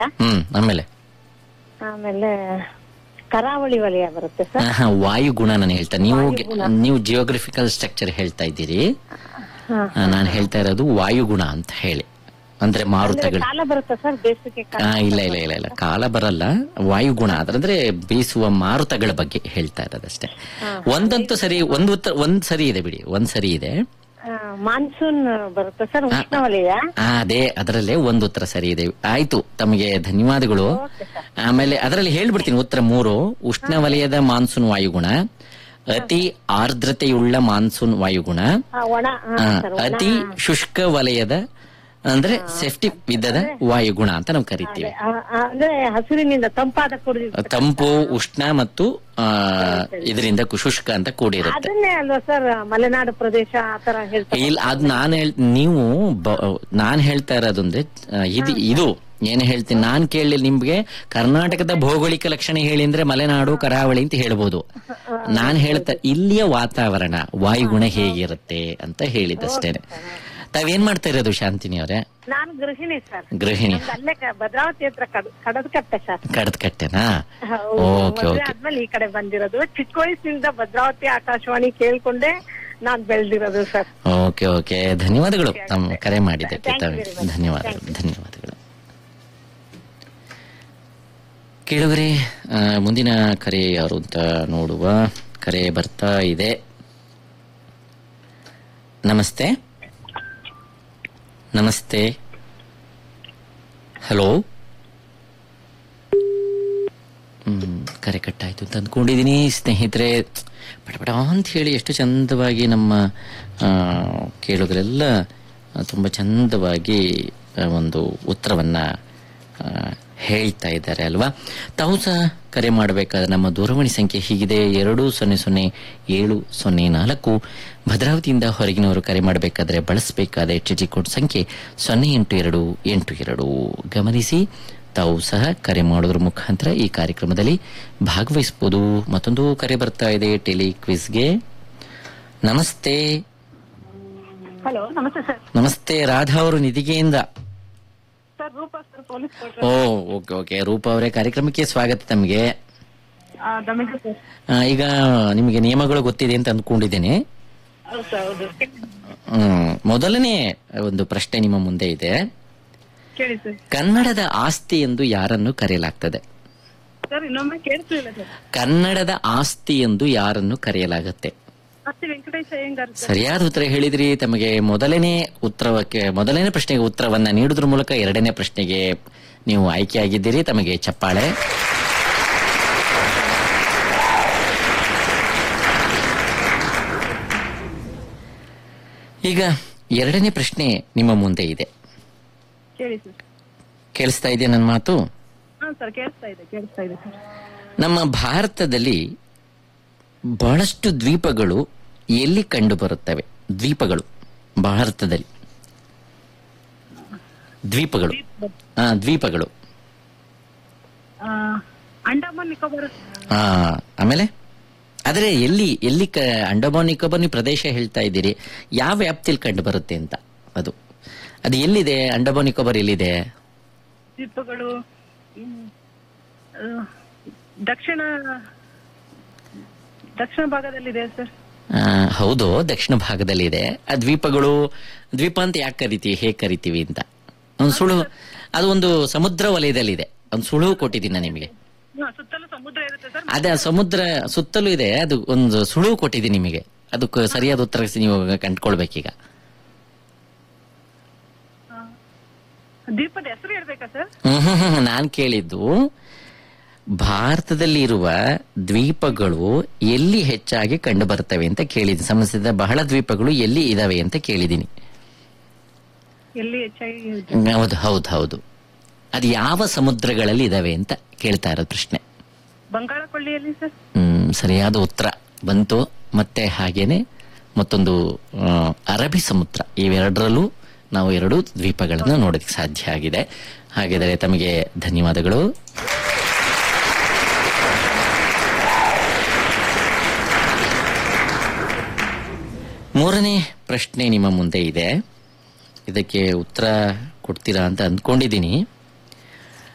ಬರುತ್ತಾ ಹ್ಮ್ ಆಮೇಲೆ ಆಮೇಲೆ ಕರಾವಳಿ ವಲಯ ಬರುತ್ತೆ ಸರ್ ಆಹಾ, ವಾಯುಗುಣ ನಾನು ಹೇಳ್ತಾ ನೀವು ನೀವು ಜಿಯೋಗ್ರಫಿಕಲ್ ಸ್ಟ್ರಕ್ಚರ್ ಹೇಳ್ತಾ ಇದ್ದೀರಿ ಹಾ. ನಾನು ಹೇಳ್ತಾ ಇರೋದು ವಾಯುಗುಣ ಅಂತ ಹೇಳಿ ಅಂದ್ರೆ ಮಾರುತಗಳು ಕಾಲ ಬರುತ್ತಾ ಸರ್ ಬೇಸಿಗೆ ಕಾಲ ಆ, ಇಲ್ಲ ಇಲ್ಲ ಇಲ್ಲ ಇಲ್ಲ ಕಾಲ ಬರಲ್ಲ ವಾಯುಗುಣ ಅದಂದ್ರೆ ಬೀಸುವ ಮಾರುತಗಳ ಬಗ್ಗೆ ಹೇಳ್ತಾ ಇರೋದಷ್ಟೇ ಒಂದಂತೂ ಸರಿ ಒಂದು ಉತ್ತರ ಒಂದ್ ಸರಿ ಇದೆ ಬಿಡಿ ಒಂದ್ ಸರಿ ಇದೆ ಮಾನ್ಸೂನ್ ಬರುತ್ತೆ ಸರ್ ಉಷ್ಣವಲಯ ಆ, ಅದೇ ಅದರಲ್ಲೇ ಒಂದು ಉತ್ತರ ಸರಿ ಇದೆ ಆಯ್ತು ತಮಗೆ ಧನ್ಯವಾದಗಳು ಆಮೇಲೆ ಅದರಲ್ಲಿ ಹೇಳ್ಬಿಡ್ತೀನಿ ಉತ್ತರ ಮೂರು ಉಷ್ಣವಲಯದ ಮಾನ್ಸೂನ್ ವಾಯುಗುಣ ಅತಿ ಆರ್ದ್ರತೆಯುಳ್ಳ ಮಾನ್ಸೂನ್ ವಾಯುಗುಣ ಆ, ಒಣ ಹಾ, ಆ, ಸರ್, ಒಣ. ಅತಿ ಶುಷ್ಕ ವಲಯದ ಅಂದ್ರೆ ಸೇಫ್ಟಿ ವಿಧದ ವಾಯುಗುಣ ಅಂತ ನಾವು ಕರಿತೀವಿ ಆ, ಆ, ಅಂದ್ರೆ ಹಸಿರಿನಿಂದ ತಂಪಾದ ಕುಡಿದ ತಂಪು ಉಷ್ಣ ಮತ್ತು ಆ, ಇದರಿಂದ ಕು- ಶುಷ್ಕ ಅಂತ ಕೂಡಿರುತ್ತೆ ಅದನ್ನೇ ಅಲ್ವಾ ಸರ್ ಮಲೆನಾಡು ಪ್ರದೇಶ ಆತರ ಹೇಳ್ತಾರೆ ಇಲ್ಲ ಅದ್ ನಾನು ಹೇಳ್ ನೀವು ಬ- ನಾನ್ ಹೇಳ್ತಾ ಇರೋದಂದ್ರೆ ಆ, ಇದು ಇದು ಏನ್ ಹೇಳ್ತೀನಿ ನಾನ್ ಕೇಳಿ ನಿಮ್ಗೆ ಕರ್ನಾಟಕದ ಭೌಗೋಳಿಕ ಲಕ್ಷಣ ಹೇಳಿ ಅಂದ್ರೆ ಮಲೆನಾಡು ಕರಾವಳಿ ಅಂತ ಹೇಳ್ಬೋದು ನಾನ್ ಹೇಳ್ತಾ ಇಲ್ಲಿಯ ವಾತಾವರಣ ವಾಯುಗುಣ ಹೇಗಿರುತ್ತೆ ಅಂತ ಹೇಳಿದಷ್ಟೇನೆ ತಾವೇನ್ ಮಾಡ್ತಾ ಇರೋದು ಶಾಂತಿನಿ ಅವರೇ ನಾನು ಗೃಹಿಣಿ ಸರ್ ಗೃಹಿಣಿ ನಮ್ದು ಅಲ್ಲೇ ಕ- ಭದ್ರಾವತಿ ಹತ್ರ ಕಡ್- ಕಡದ ಕಟ್ಟೆ ಸರ್ ಕಡದ್ ಕಟ್ಟೆನಾ ಹೌದು. ಓಕೆ ಮದ್ವೆ ಓಕೆ ಆದ್ಮೇಲೆ ಈ ಕಡೆ ಬಂದಿರೋದು ಚಿಕ್ಕ ವಯಸ್ಸಿನಿಂದ ಭದ್ರಾವತಿ ಆಕಾಶವಾಣಿ ಕೇಳ್ಕೊಂಡೆ ನಾನ್ ಬೆಳ್ದಿರೋದು ಸರ್ ಓಕೆ ಓಕೆ ಧನ್ಯವಾದಗಳು ತಮ್ಮ ಕರೆ ಮಾಡಿದ್ದಕ್ಕೆ Thank you ತಾವು very much. ಧನ್ಯವಾದಗಳು ಧನ್ಯವಾದಗಳು ಕೇಳುವರೆ ಆ, ಮುಂದಿನ ಕರೆ ಯಾರು ಅಂತ ನೋಡುವ ಕರೆ ಬರ್ತಾ ಇದೆ ನಮಸ್ತೆ ನಮಸ್ತೆ ಹಲೋ ಹ್ಮ್ ಕರೆ ಕಟ್ಟಾಯ್ತು ಅಂತ ಅಂದ್ಕೊಂಡಿದ್ದೀನಿ ಸ್ನೇಹಿತರೆ ಪಟಪಟ ಅಂತ ಹೇಳಿ ಎಷ್ಟು ಚಂದವಾಗಿ ನಮ್ಮ ಆ, ಕೇಳುಗರೆಲ್ಲ ಆ, ತುಂಬ ಚಂದವಾಗಿ ಆ, ಒಂದು ಉತ್ತರವನ್ನ ಆ, ಹೇಳ್ತಾ ಇದ್ದಾರೆ ಅಲ್ವಾ ತಾವು ಸಹ ಕರೆ ಮಾಡಬೇಕಾದ ನಮ್ಮ ದೂರವಾಣಿ ಸಂಖ್ಯೆ ಹೀಗಿದೆ ಎರಡು ಸೊನ್ನೆ ಸೊನ್ನೆ ಏಳು ಸೊನ್ನೆ ನಾಲ್ಕು ಭದ್ರಾವತಿಯಿಂದ ಹೊರಗಿನವರು ಕರೆ ಮಾಡಬೇಕಾದ್ರೆ ಬಳಸಬೇಕಾದ ಎಚ್ ಡಿ ಕೋಡ್ ಸಂಖ್ಯೆ ಸೊನ್ನೆ ಎಂಟು ಎರಡು ಎಂಟು ಎರಡು ಗಮನಿಸಿ ತಾವು ಸಹ ಕರೆ ಮಾಡೋದ್ರ ಮುಖಾಂತರ ಈ ಕಾರ್ಯಕ್ರಮದಲ್ಲಿ ಭಾಗವಹಿಸಬಹುದು ಮತ್ತೊಂದು ಕರೆ ಬರ್ತಾ ಇದೆ ಟೆಲಿ ಕ್ವಿಸ್ಗೆ ನಮಸ್ತೆ ಹಲೋ ನಮಸ್ತೆ ಸರ್ ನಮಸ್ತೆ ರಾಧಾ ಅವರು ನಿಧಿಗೆಯಿಂದ sir Roopa sir police oh okay okay Roopa ಅವರೇ ಕಾರ್ಯಕ್ರಮಕ್ಕೆ ಸ್ವಾಗತ ತಮಗೆ ದಮಿಕ ಸರ್ ಆ, ಈಗ ನಿಮಗೆ ನಿಯಮಗಳು ಗೊತ್ತಿದೆ ಅಂತ ಅಂದ್ಕೊಂಡಿದ್ದೇನೆ ಹೌದು ಸರ್ ಹೌದು ಹ್ಮ್, ಮೊದಲನೇ ಒಂದು ಪ್ರಶ್ನೆ ನಿಮ್ಮ ಮುಂದೆ ಇದೆ ಕೇಳಿ ಸರ್ ಕನ್ನಡದ ಆಸ್ತಿ ಎಂದು ಯಾರನ್ನು ಕರೆಯಲಾಗ್ತದೆ ಸರ್ ಇನ್ನೊಮ್ಮೆ ಕೇಳಿಸ್ಲಿಲ್ಲ ಸರ್ ಕನ್ನಡದ ಆಸ್ತಿ ಎಂದು ಯಾರನ್ನು ಕರೆಯಲಾಗುತ್ತೆ ಮತ್ತೆ ವೆಂಕಟೇಶ ಅಯ್ಯಂಗಾರ್ ಸರಿಯಾದ ಉತ್ತರ ಹೇಳಿದ್ರಿ ತಮಗೆ ಮೊದಲನೇ ಉತ್ತರಕ್ಕೆ ಮೊದಲನೇ ಪ್ರಶ್ನೆಗೆ ಉತ್ತರವನ್ನ ನೀಡುವುದ್ರ ಮೂಲಕ ಎರಡನೇ ಪ್ರಶ್ನೆಗೆ ನೀವು ಆಯ್ಕೆಯಾಗಿದ್ದೀರಿ ತಮಗೆ ಚಪ್ಪಾಳೆ ಈಗ ಎರಡನೇ ಪ್ರಶ್ನೆ ನಿಮ್ಮ ಮುಂದೆ ಇದೆ ಕೇಳಿ ಸರ್ ಕೇಳಿಸ್ತಾ ಇದೆಯಾ ನನ್ನ ಮಾತು ಹಾ ಸರ್ ಕೇಳಿಸ್ತಾ ಇದೆ ಕೇಳಿಸ್ತಾ ಇದೆ ಸರ್ ನಮ್ಮ ಭಾರತದಲ್ಲಿ ಬಹಳಷ್ಟು ದ್ವೀಪಗಳು ಎಲ್ಲಿ ಕಂಡು ಬರುತ್ತವೆ ದ್ವೀಪಗಳು ಭಾರತದಲ್ಲಿ ದ್ವೀಪಗಳು ಆ, ದ್ವೀಪಗಳು ಆ, ಅಂಡಮಾನ್ ನಿಕೋಬಾರ್ ಆ, ಆಮೇಲೆ ಆದರೆ ಎಲ್ಲಿ ಎಲ್ಲಿ ಕ ಅಂಡಮಾನ್ ನಿಕೋಬಾರ್ ನೀವು ಪ್ರದೇಶ ಹೇಳ್ತಾ ಇದ್ದೀರಿ ಯಾವ ವ್ಯಾಪ್ತಿಯಲ್ಲಿ ಕಂಡು ಬರುತ್ತೆ ಅಂತ ಅದು ಅದು ಎಲ್ಲಿದೆ ಅಂಡಮಾನ್ ನಿಕೋಬಾರ್ ಎಲ್ಲಿದೆ ದ್ವೀಪಗಳು ಹ್ಮ್, ಆ, ದಕ್ಷಿಣ ದಕ್ಷಿಣ ಭಾಗದಲ್ಲಿದೆ ಸರ್ ಆ, ಹೌದು ದಕ್ಷಿಣ ಭಾಗದಲ್ಲಿ ಇದೆ ಆ ದ್ವೀಪಗಳು ದ್ವೀಪ ಅಂತ ಯಾಕೆ ಕರಿತೀವಿ ಹೇಗೆ ಕರಿತೀವಿ ಅಂತ ಒಂದು ಸುಳು ಅದು ಒಂದು ಸಮುದ್ರ ವಲಯದಲ್ಲಿದೆ ಒಂದು ಸುಳು ಕೊಟ್ಟಿದ್ದೀನಿ ನಾನು ನಿಮಗೆ ಹಾ, ಸುತ್ತಲೂ ಸಮುದ್ರ ಇರುತ್ತೆ ಸರ್ ಅದೇ ಆ ಸಮುದ್ರ ಸುತ್ತಲೂ ಇದೆ ಅದು ಒಂದು ಸುಳು ಕೊಟ್ಟಿದ್ದೀನಿ ನಿಮಗೆ ಅದಕ್ಕೆ ಸರಿಯಾದ ಉತ್ತರ ನೀವು ಕಂಡ್ಕೊಳ್ಬೇಕೀಗ ದ್ವೀಪದ ಹೆಸರು ಹೇಳ್ಬೇಕಾ ಸರ್ ನಾನು ಕೇಳಿದ್ದು ಭಾರತದಲ್ಲಿ ಇರುವ ದ್ವೀಪಗಳು ಎಲ್ಲಿ ಹೆಚ್ಚಾಗಿ ಕಂಡು ಬರ್ತವೆ ಅಂತ ಕೇಳಿದ್ದೀನಿ ಸಂಬಂಧಿಸಿದ ಬಹಳ ದ್ವೀಪಗಳು ಎಲ್ಲಿ ಇದಾವೆ ಅಂತ ಕೇಳಿದ್ದೀನಿ ಎಲ್ಲಿ ಹೆಚ್ಚಾಗಿ ಹೌದು ಹೌದು ಹೌದು ಅದು ಯಾವ ಸಮುದ್ರಗಳಲ್ಲಿ ಇದಾವೆ ಅಂತ ಕೇಳ್ತಾ ಇರೋದು ಪ್ರಶ್ನೆ ಬಂಗಾಳ ಕೊಳ್ಳಿಯಲ್ಲಿ ಸರ್ ಹ್ಮ್ ಸರಿಯಾದ ಉತ್ತರ ಬಂತು ಮತ್ತೆ ಹಾಗೇನೆ ಮತ್ತೊಂದು ಆ, ಅರಬ್ಬಿ ಸಮುದ್ರ ಇವೆರಡರಲ್ಲೂ ನಾವು ಎರಡು ದ್ವೀಪಗಳನ್ನು ನೋಡೋದಕ್ಕೆ ಸಾಧ್ಯ ಆಗಿದೆ ಹಾಗಿದ್ರೆ ತಮಗೆ ಧನ್ಯವಾದಗಳು ಮೂರನೇ ಪ್ರಶ್ನೆ ನಿಮ್ಮ ಮುಂದೆ ಇದೆ ಇದಕ್ಕೆ ಉತ್ತರ ಕೊಡ್ತೀರಾ ಅಂತ ಅಂದ್ಕೊಂಡಿದ್ದೀನಿ